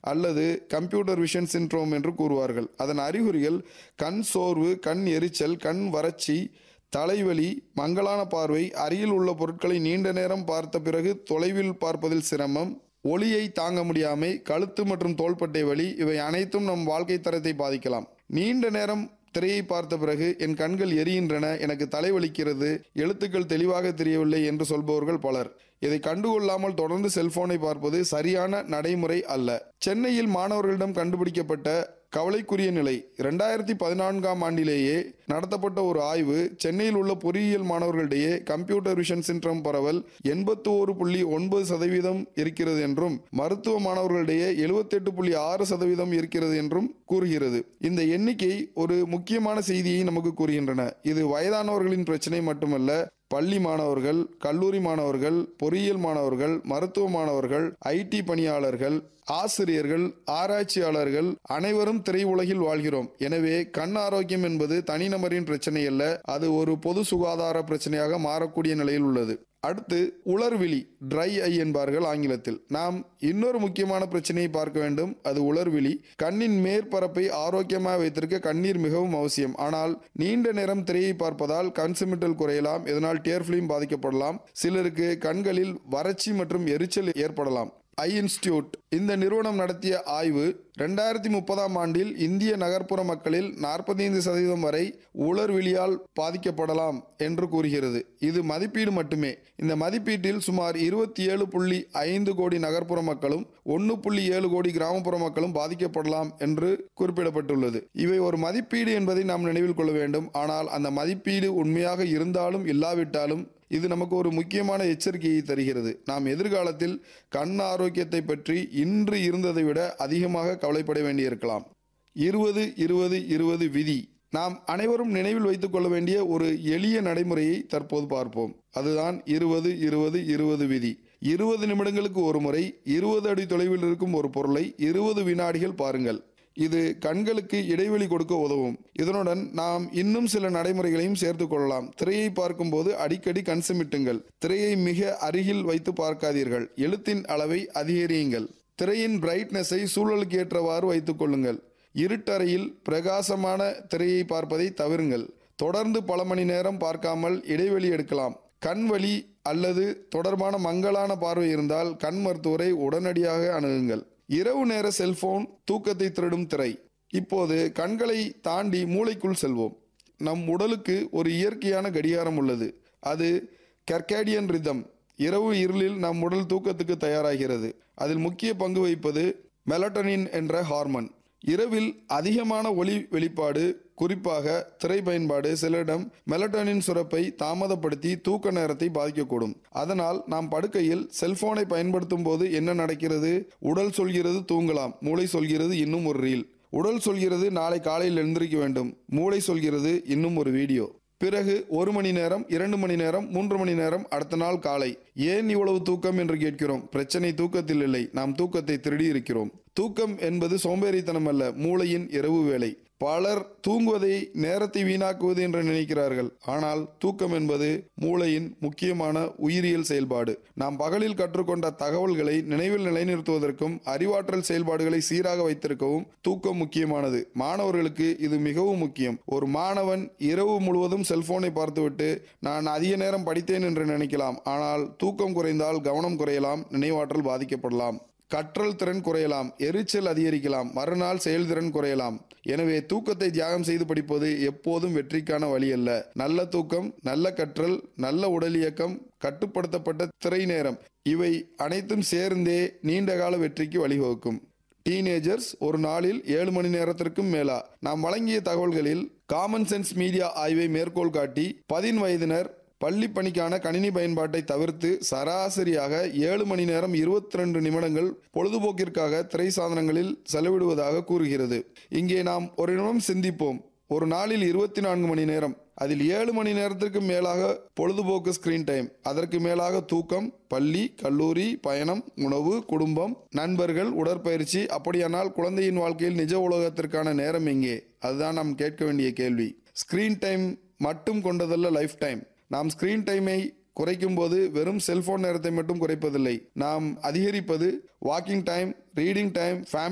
அல்லது computer vision syndrome என்று கூறுவார்கள் அதன் அறிகுறிகள் கண் சோர்வு கண் எரிச்சல் கண் வறட்சி தலைவலி மங்கலான பார்வை அருகில் உள்ள பொருட்களை நீண்ட நேரம் பார்த்த பிறகு தொலைவில் பார்ப்பதில் சிரமம் ஒளியை தாங்க முடியாமை கழுத்து மற்றும் தோள்பட்டை வலி இவை அனைத்தும் நம் வாழ்க்கை தரத்தை பாதிக்கலாம் நீண்ட நேரம் திரையை பார்த்த பிறகு என் கண்கள் எரிகின்றன எனக்கு தலைவலிக்கிறது எழுத்துக்கள் தெளிவாக தெரியவில்லை என்று சொல்பவர்கள் பலர் இதை கண்டுகொள்ளாமல் தொடர்ந்து செல்போனை பார்ப்பது சரியான நடைமுறை அல்ல சென்னையில் மாணவர்களிடம் கண்டுபிடிக்கப்பட்ட கவலைக்குரிய நிலை இரண்டாயிரத்தி பதினான்காம் ஆண்டிலேயே நடத்தப்பட்ட ஒரு ஆய்வு சென்னையில் உள்ள பொறியியல் மாணவர்களிடையே கம்ப்யூட்டர் விஷன் சின்ட்ரம் பரவல் எண்பத்தி ஒரு புள்ளி ஒன்பது சதவீதம் இருக்கிறது என்றும் மருத்துவ மாணவர்களிடையே எழுபத்தெட்டு புள்ளி ஆறு சதவீதம் இருக்கிறது என்றும் கூறுகிறது இந்த எண்ணிக்கை ஒரு முக்கியமான செய்தியை நமக்கு கூறுகின்றன இது வயதானவர்களின் பிரச்சனை மட்டுமல்ல பள்ளி மாணவர்கள் கல்லூரி மாணவர்கள் பொறியியல் மாணவர்கள் மருத்துவ மாணவர்கள் ஐடி பணியாளர்கள் ஆசிரியர்கள் ஆராய்ச்சியாளர்கள் அனைவரும் திரையுலகில் வாழ்கிறோம் எனவே கண் ஆரோக்கியம் என்பது தனிநபரின் பிரச்சனை அல்ல அது ஒரு பொது சுகாதார பிரச்சனையாக மாறக்கூடிய நிலையில் உள்ளது அடுத்து உலர்விழி ட்ரை ஐ என்பார்கள் ஆங்கிலத்தில் நாம் இன்னொரு முக்கியமான பிரச்சனையை பார்க்க வேண்டும் அது உலர்விழி கண்ணின் மேற்பரப்பை ஆரோக்கியமாக வைத்திருக்க கண்ணீர் மிகவும் அவசியம் ஆனால் நீண்ட நேரம் திரையை பார்ப்பதால் கண் சிமிட்டல் குறையலாம் இதனால் டியர் ஃபிலிம் பாதிக்கப்படலாம் சிலருக்கு கண்களில் வறட்சி மற்றும் எரிச்சல் ஏற்படலாம் ஐ இன்ஸ்டியூட் இந்த நிறுவனம் நடத்திய ஆய்வு ரெண்டாயிரத்தி முப்பதாம் ஆண்டில் இந்திய நகர்ப்புற மக்களில் நாற்பத்தைந்து சதவீதம் வரை உலர்விழியால் பாதிக்கப்படலாம் என்று கூறுகிறது இது மதிப்பீடு மட்டுமே இந்த மதிப்பீட்டில் சுமார் இருபத்தி ஏழு புள்ளி ஐந்து கோடி நகர்ப்புற மக்களும் ஒன்று புள்ளி ஏழு கோடி கிராமப்புற மக்களும் பாதிக்கப்படலாம் என்று குறிப்பிடப்பட்டுள்ளது இவை ஒரு மதிப்பீடு என்பதை நாம் நினைவில் கொள்ள வேண்டும் ஆனால் அந்த மதிப்பீடு உண்மையாக இருந்தாலும் இல்லாவிட்டாலும் இது நமக்கு ஒரு முக்கியமான எச்சரிக்கையை தருகிறது நாம் எதிர்காலத்தில் கண் ஆரோக்கியத்தை பற்றி இன்று இருந்ததை விட அதிகமாக கவலைப்பட வேண்டியிருக்கலாம் இருபது இருபது இருபது விதி நாம் அனைவரும் நினைவில் வைத்துக் கொள்ள வேண்டிய ஒரு எளிய நடைமுறையை தற்போது பார்ப்போம் அதுதான் இருபது இருபது இருபது விதி இருபது நிமிடங்களுக்கு ஒரு முறை இருபது அடி தொலைவில் இருக்கும் ஒரு பொருளை இருபது வினாடிகள் பாருங்கள் இது கண்களுக்கு இடைவெளி கொடுக்க உதவும் இதனுடன் நாம் இன்னும் சில நடைமுறைகளையும் சேர்த்து கொள்ளலாம் திரையை பார்க்கும்போது அடிக்கடி கண் சிமிட்டுங்கள் திரையை மிக அருகில் வைத்து பார்க்காதீர்கள் எழுத்தின் அளவை அதிகரியுங்கள் திரையின் பிரைட்னஸை சூழலுக்கு ஏற்றவாறு வைத்துக் கொள்ளுங்கள் இருட்டறையில் பிரகாசமான திரையை பார்ப்பதை தவிருங்கள் தொடர்ந்து பல மணி நேரம் பார்க்காமல் இடைவெளி எடுக்கலாம் கண் வலி அல்லது தொடர்பான மங்கலான பார்வை இருந்தால் கண் மருத்துவரை உடனடியாக அணுகுங்கள் இரவு நேர செல்போன் தூக்கத்தை திருடும் திரை இப்போது கண்களை தாண்டி மூளைக்குள் செல்வோம் நம் உடலுக்கு ஒரு இயற்கையான கடிகாரம் உள்ளது அது கர்கேடியன் ரிதம் இரவு இருளில் நம் உடல் தூக்கத்துக்கு தயாராகிறது அதில் முக்கிய பங்கு வகிப்பது மெலட்டனின் என்ற ஹார்மோன் இரவில் அதிகமான ஒளி வெளிப்பாடு குறிப்பாக திரை பயன்பாடு சிலரிடம் மெலட்டனின் சுரப்பை தாமதப்படுத்தி தூக்க நேரத்தை பாதிக்கக்கூடும் அதனால் நாம் படுக்கையில் செல்போனை பயன்படுத்தும் போது என்ன நடக்கிறது உடல் சொல்கிறது தூங்கலாம் மூளை சொல்கிறது இன்னும் ஒரு ரீல் உடல் சொல்கிறது நாளை காலையில் எழுந்திருக்க வேண்டும் மூளை சொல்கிறது இன்னும் ஒரு வீடியோ பிறகு ஒரு மணி நேரம் இரண்டு மணி நேரம் மூன்று மணி நேரம் அடுத்த நாள் காலை ஏன் இவ்வளவு தூக்கம் என்று கேட்கிறோம் பிரச்சனை தூக்கத்தில் இல்லை நாம் தூக்கத்தை திருடி இருக்கிறோம் தூக்கம் என்பது சோம்பேறித்தனம் அல்ல மூளையின் இரவு வேலை பலர் தூங்குவதை நேரத்தை வீணாக்குவது என்று நினைக்கிறார்கள் ஆனால் தூக்கம் என்பது மூளையின் முக்கியமான உயிரியல் செயல்பாடு நாம் பகலில் கற்றுக்கொண்ட தகவல்களை நினைவில் நிலைநிறுத்துவதற்கும் அறிவாற்றல் செயல்பாடுகளை சீராக வைத்திருக்கவும் தூக்கம் முக்கியமானது மாணவர்களுக்கு இது மிகவும் முக்கியம் ஒரு மாணவன் இரவு முழுவதும் செல்போனை பார்த்துவிட்டு நான் அதிக நேரம் படித்தேன் என்று நினைக்கலாம் ஆனால் தூக்கம் குறைந்தால் கவனம் குறையலாம் நினைவாற்றல் பாதிக்கப்படலாம் கற்றல் திறன் குறையலாம் எரிச்சல் அதிகரிக்கலாம் மறுநாள் செயல்திறன் குறையலாம் எனவே தூக்கத்தை தியாகம் செய்து படிப்பது எப்போதும் வெற்றிக்கான வழி அல்ல நல்ல தூக்கம் நல்ல கற்றல் நல்ல உடல் இயக்கம் கட்டுப்படுத்தப்பட்ட திரை நேரம் இவை அனைத்தும் சேர்ந்தே நீண்டகால வெற்றிக்கு வழிவகுக்கும் டீனேஜர்ஸ் ஒரு நாளில் ஏழு மணி நேரத்திற்கும் மேலா நாம் வழங்கிய தகவல்களில் காமன் சென்ஸ் மீடியா ஆய்வை மேற்கோள் காட்டி பதின் வயதினர் பள்ளி பணிக்கான கணினி பயன்பாட்டை தவிர்த்து சராசரியாக ஏழு மணி நேரம் இருபத்தி ரெண்டு நிமிடங்கள் பொழுதுபோக்கிற்காக திரை சாதனங்களில் செலவிடுவதாக கூறுகிறது இங்கே நாம் ஒரு நிமிடம் சிந்திப்போம் ஒரு நாளில் இருபத்தி நான்கு மணி நேரம் அதில் ஏழு மணி நேரத்திற்கு மேலாக பொழுதுபோக்கு ஸ்கிரீன் டைம் அதற்கு மேலாக தூக்கம் பள்ளி கல்லூரி பயணம் உணவு குடும்பம் நண்பர்கள் உடற்பயிற்சி அப்படியானால் குழந்தையின் வாழ்க்கையில் நிஜ உலகத்திற்கான நேரம் எங்கே அதுதான் நாம் கேட்க வேண்டிய கேள்வி ஸ்கிரீன் டைம் மட்டும் கொண்டதல்ல லைஃப் டைம் நாம் ஸ்கிரீன் டைமை குறைக்கும் போது வெறும் செல்போன் நேரத்தை மட்டும் குறைப்பதில்லை நாம் அதிகரிப்பது வாக்கிங் டைம் ரீடிங் டைம்